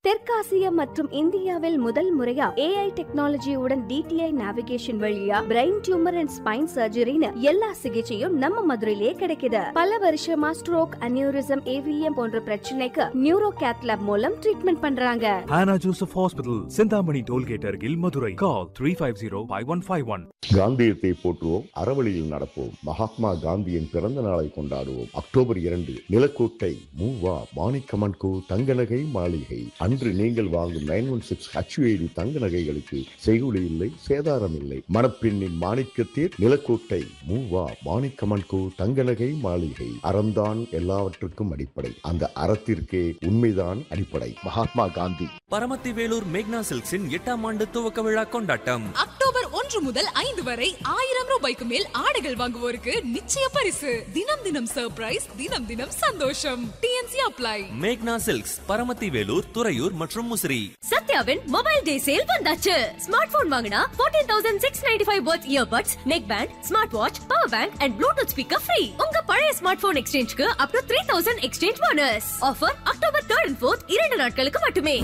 தெற்காசியா மற்றும் இந்தியாவில் முதல் முறையா ஏஐ டெக்னாலஜியுடன் டிடிஐ நேவிகேஷன் வழியா பிரெயின் டியூமர் அண்ட் ஸ்பைன் சர்ஜரின்னு எல்லா சிகிச்சையும் நம்ம மதுரையிலே கிடைக்குது பல வருஷமா ஸ்ட்ரோக் அனியூரிசம் ஏவிஎம் போன்ற பிரச்சனைக்கு நியூரோ கேத்லாப் மூலம் ட்ரீட்மெண்ட் பண்றாங்க Hannah Joseph Hospital, Sindhamani Tollgate அருகில் Madurai call three five zero five one five one காந்தியத்தை போற்றுவோம் அறவழியில் நடப்போம் மகாத்மா காந்தியின் பிறந்த நாளை கொண்டாடுவோம் அக்டோபர் இரண்டு நிலக்கோட்டை மூவா மாணிக்கமன் கோ தங்க நகை மாளிகை அன்று நீங்கள் வாங்கும் நைன் ஒன் சிக்ஸ் ஹச்யூஐடி தங்க நகைகளுக்கு செய்குலி இல்லை சேதாரம் இல்லை மணப்பெண்ணின் மாணிக்கத்தீர் நிலக்கோட்டை மூவா மாணிக்கமன் கோ தங்க நகை மாளிகை அறம்தான் எல்லாவற்றுக்கும் அடிப்படை அந்த அறத்திற்கே உண்மைதான் அடிப்படை மகாத்மா காந்தி பரமத்தி வேலூர் மேக்னா சில்க்ஸின் எட்டாம் ஆண்டு துவக்க விழா கொண்டாட்டம் அக்டோபர் ஒன்று முதல் ஐந்து வரை ஆயிரம் ரூபாய்க்கு மேல் ஆடைகள் வாங்குவோருக்கு நிச்சய பரிசு தினம் தினம் சர்ப்ரைஸ் தினம் தினம் சந்தோஷம் டிஎன்சி அப்ளை மேக்னா சில்க்ஸ் பரமத்தி வேலூர் துறையூர் மற்றும் முசிறி சத்யாவின் மொபைல் டே சேல் வந்தாச்சு ஸ்மார்ட் போன் வாங்கினா 14695 thousand six ninety five worth earbuds neck band smart watch power bank and Bluetooth speaker free உங்க பழைய ஸ்மார்ட் போன் எக்ஸ்சேஞ்சுக்கு up to three thousand exchange bonus offer October third and fourth இரண்டு நாட்களுக்கு மட்டுமே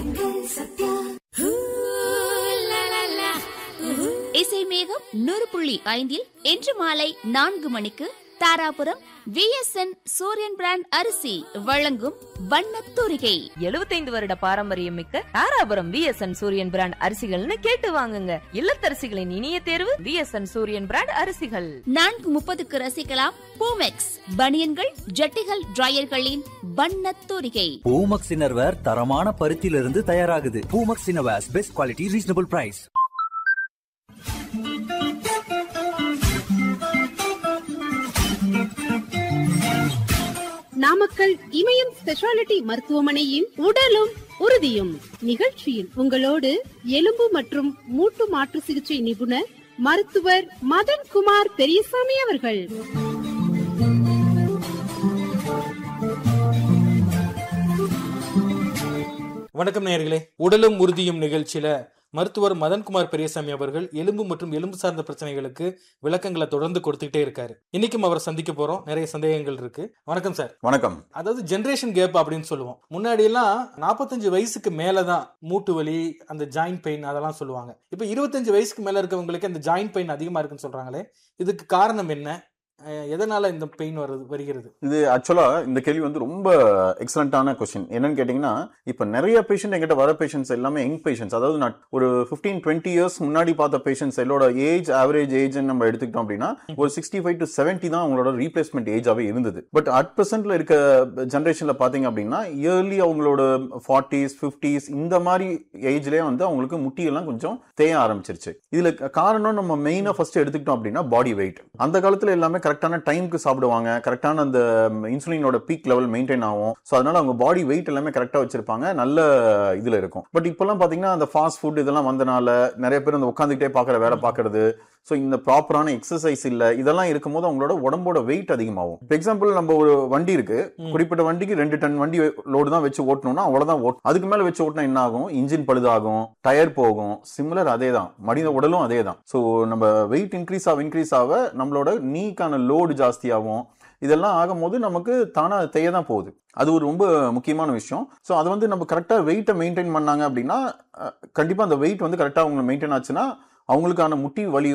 இசை மேகம் நூறு புள்ளி ஐந்தில் இன்று மாலை நான்கு மணிக்கு தாராபுரம் விஎஸ்என் சூரியன் பிராண்ட் அரிசி வழங்கும் வண்ணத் தூரிகை எழுபத்தைந்து வருட பாரம்பரியம் மிக்க தாராபுரம் விஎஸ்என் சூரியன் பிராண்ட் அரிசிகள்னு கேட்டு வாங்குங்க இல்லத்தரசிகளின் இனிய தேர்வு விஎஸ்என் சூரியன் பிராண்ட் அரிசிகள் நான்கு முப்பதுக்கு ரசிக்கலாம் பூமெக்ஸ் பனியன்கள் ஜட்டிகள் டிரையர்களின் வண்ணத் தூரிகை பூமக்ஸ் இன்னர்வேர் தரமான பருத்தியிலிருந்து தயாராகுது Poomex innerwears best quality reasonable price Namakkal Imayam speciality மருத்துவமனையின் உடலும் உறுதியும் நிகழ்ச்சியில் உங்களோடு எலும்பு மற்றும் மூட்டு மாற்று சிகிச்சை நிபுணர் மருத்துவர் மதன் குமார் பெரியசாமி அவர்கள் வணக்கம் நேயர்களே உடலும் உறுதியும் நிகழ்ச்சியில மருத்துவர் மதன்குமார் பெரியசாமி அவர்கள் எலும்பு மற்றும் எலும்பு சார்ந்த பிரச்சனைகளுக்கு விளக்கங்களை தொடர்ந்து கொடுத்துக்கிட்டே இருக்காரு இன்னைக்கும் அவரை சந்திக்க போறோம் நிறைய சந்தேகங்கள் இருக்கு வணக்கம் சார் வணக்கம் அதாவது ஜென்ரேஷன் கேப் அப்படின்னு சொல்லுவோம் முன்னாடி எல்லாம் நாற்பத்தஞ்சு வயசுக்கு மேலதான் மூட்டு வலி அந்த ஜாயிண்ட் பெயின் அதெல்லாம் சொல்லுவாங்க இப்போ இருபத்தஞ்சு வயசுக்கு மேல இருக்கவங்களுக்கு அந்த ஜாயிண்ட் பெயின் அதிகமா இருக்குன்னு சொல்றாங்களே இதுக்கு காரணம் என்ன அஹ் எதனால இந்த பெயின் வருது வருகிறது இது ஆக்சுவலா இந்த கேள்வி வந்து ரொம்ப எக்ஸலண்டான கொஸ்டின் என்னன்னு கேட்டீங்கன்னா இப்ப நிறைய பேஷண்ட் எங்கிட்ட வர பேஷண்ட்ஸ் எல்லாமே யங் பேஷண்ட்ஸ் அதாவது நான் ஒரு ஃபிஃப்டீன் டுவெண்ட்டி இயர்ஸ் முன்னாடி பார்த்த பேஷண்ட்ஸ் எல்லோட ஏஜ் ஆவரேஜ் ஏஜ் நம்ம எடுத்துக்கிட்டோம் அப்படின்னா ஒரு சிக்ஸ்டி ஃபைவ் டு செவன்ட்டி தான் அவங்களோட ரீப்ளேஸ்மெண்ட் ஏஜாவே இருந்தது பட் அட் பிரசன்ட்ல இருக்க ஜென்ரேஷன்ல பாத்தீங்க அப்படின்னா இயர்லி அவங்களோட ஃபார்ட்டிஸ் ஃபிஃப்டிஸ் இந்த மாதிரி ஏஜ்லயே வந்து அவங்களுக்கு முட்டியெல்லாம் கொஞ்சம் தேய ஆரம்பிச்சிருச்சு இதுல காரணம் நம்ம மெயினா ஃபர்ஸ்ட் எடுத்துக்கிட்டோம் அப்படின்னா பாடி வெயிட் அந்த காலத்துல எல்லாமே கரெக்டான டைம்க்கு சாப்பிடுவாங்க கரெக்டான அந்த இன்சுலினோட பீக் லெவல் மெயின்டைன் ஆகும் ஸோ அதனால அவங்க பாடி வெயிட் எல்லாமே கரெக்டாக வச்சிருப்பாங்க நல்ல இதுல இருக்கும் பட் இப்போல்லாம் பாத்தீங்கன்னா அந்த ஃபாஸ்ட் ஃபுட் இதெல்லாம் வந்தனால நிறைய பேர் அந்த உட்காந்துக்கிட்டே பார்க்குற வேலை பார்க்கறது ஸோ இந்த ப்ராப்பரான எக்ஸசைஸ் இல்ல இதெல்லாம் இருக்கும்போது அவங்களோட உடம்போட வெயிட் அதிகமாகும் இப்போ எக்ஸாம்பிள் நம்ம ஒரு வண்டி இருக்கு குறிப்பிட்ட வண்டிக்கு ரெண்டு டன் வண்டி லோடு தான் வச்சு ஓட்டணும்னா அவ்வளவுதான் ஓட் அதுக்கு மேல வச்சு ஓட்டினா என்ன ஆகும் இன்ஜின் பழுதாகும் டயர் போகும் சிமிலர் அதே தான் மனித உடலும் அதே தான் ஸோ நம்ம வெயிட் இன்க்ரீஸ் ஆக இன்க்ரீஸ் ஆக நம்மளோட நீக்கான லோடு ஜாஸ்தியாகும் இதெல்லாம் ஆகும்போது நமக்கு தானா தேய தான் போகுது அது ஒரு ரொம்ப முக்கியமான விஷயம் ஸோ அது வந்து நம்ம கரெக்டாக வெயிட்டை மெயின்டைன் பண்ணாங்க அப்படின்னா கண்டிப்பாக அந்த வெயிட் வந்து கரெக்டாக அவங்க மெயின்டைன் ஆச்சுன்னா அவங்களுக்கான முட்டி வலி